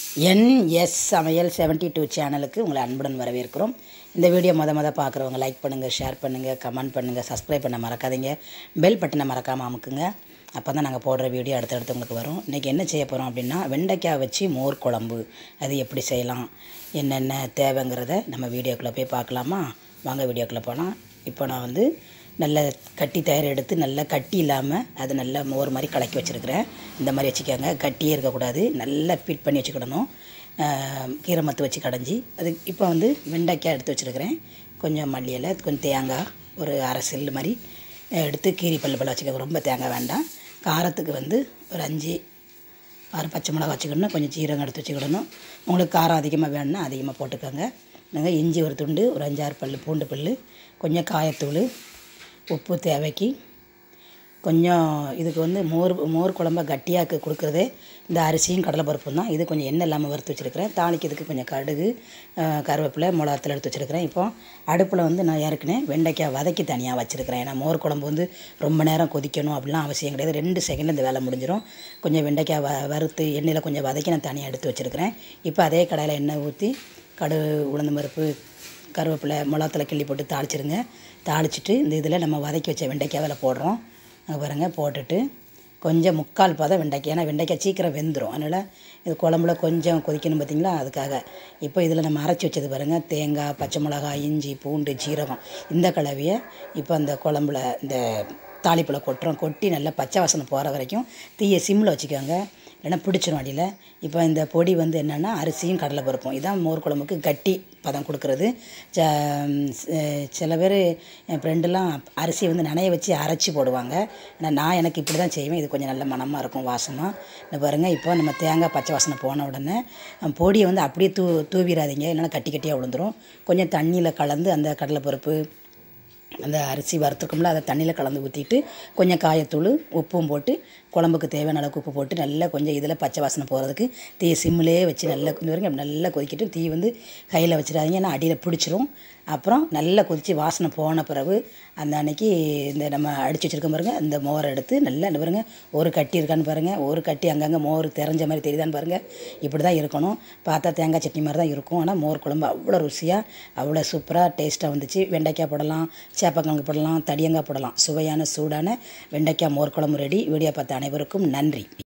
NS சமையல் seventy two சேனலுக்கு உங்களை அன்புடன் வரவேற்கிறோம் இந்த வீடியோ மொத மொத பார்க்குறவங்க லைக் பண்ணுங்கள் ஷேர் பண்ணுங்கள் கமெண்ட் பண்ணுங்கள் சப்ஸ்கிரைப் பண்ண மறக்காதீங்க பெல் பட்டனை மறக்காமல் அமுக்குங்க அப்போ தான் நாங்கள் போடுற வீடியோ அடுத்தடுத்து உங்களுக்கு வரும் இன்றைக்கி என்ன செய்ய போகிறோம் அப்படின்னா வெண்டைக்காய் வச்சு மோர் குழம்பு அது எப்படி செய்யலாம் என்னென்ன தேவைங்கிறத நம்ம வீடியோக்குள்ளே போய் பார்க்கலாமா வாங்க வீடியோக்குள்ளே போகலாம் இப்போ நான் வந்து நல்ல கட்டி தயார் எடுத்து நல்லா கட்டி இல்லாமல் அது நல்லா மோர் மாதிரி கலக்கி வச்சுருக்கிறேன் இந்த மாதிரி வச்சுக்கோங்க கட்டியே இருக்கக்கூடாது நல்லா ஃபிட் பண்ணி வச்சுக்கிடணும் ஆஹ் கீரை மத்து வச்சு கடைஞ்சி அது இப்போ வந்து வெண்டைக்காய் எடுத்து வச்சுருக்கிறேன் கொஞ்சம் மல்லி இலை கொஞ்சம் தேங்காய் ஒரு அரை செல்லு மாதிரி எடுத்து கீரி பல்லு பல்ல வச்சுக்க ரொம்ப தேங்காய் வேண்டாம் காரத்துக்கு வந்து ஒரு அஞ்சு ஆறு பச்சை மிளகா வச்சுக்கணும் கொஞ்சம் சீரகம் எடுத்து வச்சுக்கிடணும் உங்களுக்கு காரம் அதிகமாக வேணும்னா அதிகமாக போட்டுக்கோங்க நாங்கள் இஞ்சி ஒரு துண்டு ஒரு அஞ்சாறு பல் பூண்டு பல் கொஞ்சம் காயத்தூள் உப்பு தேவைக்கு கொஞ்சம் இதுக்கு வந்து மோர் மோர் குழம்ப கட்டியாக்கு கொடுக்குறதே இந்த அரிசியும் கடலைப்பருப்பும் தான் இது கொஞ்சம் எண்ணெய் இல்லாமல் வறுத்து வச்சுருக்கிறேன் தாளிக்கிறதுக்கு கொஞ்சம் கடுகு அஹ், கருவேப்பிலை மிளகாத்தில் எடுத்து வச்சுருக்கிறேன் இப்போ அடுப்பில் வந்து நான் ஏற்கனவே வெண்டைக்காய் வதக்கி தனியாக வச்சுருக்கிறேன் ஏன்னா மோர் குழம்பு வந்து ரொம்ப நேரம் கொதிக்கணும் அப்படிலாம் அவசியம் கிடையாது ரெண்டு செகண்டில் இந்த வேலை முடிஞ்சிடும் கொஞ்சம் வெண்டைக்காய் வ வறுத்து எண்ணெயில் கொஞ்சம் வதக்கி நான் தனியாக எடுத்து வச்சுருக்கிறேன் இப்போ அதே கடாயில் எண்ணெய் ஊற்றி கடுகு உளுந்து பருப்பு கருவேப்பிலை மிளகாத்துல கிள்ளி போட்டு தாளிச்சிருங்க தாளிச்சிட்டு இந்த இதில் நம்ம வதக்கி வச்ச வெண்டைக்காய் அதில் போடுறோம் அங்கே பாருங்கள் போட்டுட்டு கொஞ்சம் முக்கால் பதம் வெண்டைக்காய் ஏன்னா வெண்டைக்காய் சீக்கிரம் வெந்துடும் அதனால் இது குழம்புல கொஞ்சம் கொதிக்கணும் பார்த்தீங்களா அதுக்காக இப்போ இதில் நம்ம அரைச்சி வச்சது பாருங்கள் தேங்காய் பச்சை மிளகாய் இஞ்சி பூண்டு ஜீரகம் இந்த கலவையை இப்போ அந்த குழம்புல இந்த தாளிப்பில் கொட்டுறோம் கொட்டி நல்லா பச்சை வாசனை போகிற வரைக்கும் தீயை சிம்மில் வச்சுக்கோங்க இல்லைன்னா பிடிச்சிரும் அடியில் இப்போ இந்த பொடி வந்து என்னென்னா அரிசியும் கடலை பருப்பும் இதான் மோர் குழம்புக்கு கட்டி பதம் கொடுக்குறது ச ம், சில பேர் என் ஃப்ரெண்டெல்லாம் அரிசியை வந்து நனைய வச்சு அரைச்சி போடுவாங்க ஆனால் நான் எனக்கு இப்படி தான் செய்வேன் இது கொஞ்சம் நல்ல மணமாக இருக்கும் வாசமாக இந்த பாருங்கள் இப்போ நம்ம தேங்காய் பச்சை வாசனை போன உடனே அஹ், பொடியை வந்து அப்படியே தூ தூவிடாதீங்க இல்லைன்னா கட்டி கட்டியாக விழுந்துரும் கொஞ்சம் தண்ணியில் கலந்து அந்த கடலைப்பருப்பு அந்த அரிசி வறுத்துருக்கோம்ல அதை தண்ணியில் கலந்து ஊற்றிட்டு கொஞ்சம் காயத்தூள் உப்பும் போட்டு குழம்புக்கு தேவையான அளவுக்கு உப்பு போட்டு நல்லா கொஞ்சம் இதில் பச்சை வாசனை போகிறதுக்கு தீ சிம்மிலே வச்சு நல்லா கொஞ்சம் வரைக்கும் அப்படி நல்லா கொதிக்கிட்டு தீ வந்து கையில் வச்சிடாதீங்க ஏன்னா அடியில் பிடிச்சிரும் அப்புறம் நல்லா கொதித்து வாசனை போன பிறகு அந்த அன்னைக்கு இந்த நம்ம அடித்து வச்சுருக்க பாருங்க இந்த மோரை எடுத்து நல்லா இந்த பாருங்க ஒரு கட்டி இருக்கான்னு பாருங்கள் ஒரு கட்டி அங்கங்கே மோர் தெரிஞ்ச மாதிரி தெரியுதான்னு பாருங்கள் இப்படி தான் இருக்கணும் பார்த்தா தேங்காய் சட்னி மாதிரி தான் இருக்கும் ஆனால் மோர் குழம்பு அவ்வளோ ருசியாக அவ்வளோ சூப்பராக டேஸ்ட்டாக வந்துச்சு வெண்டைக்காய் போடலாம் சேப்பக்கிழங்கு போடலாம் தடியங்காய் போடலாம் சுவையான சூடான வெண்டைக்காய் மோர் குழம்பு ரெடி வீடியோ பார்த்த அனைவருக்கும் நன்றி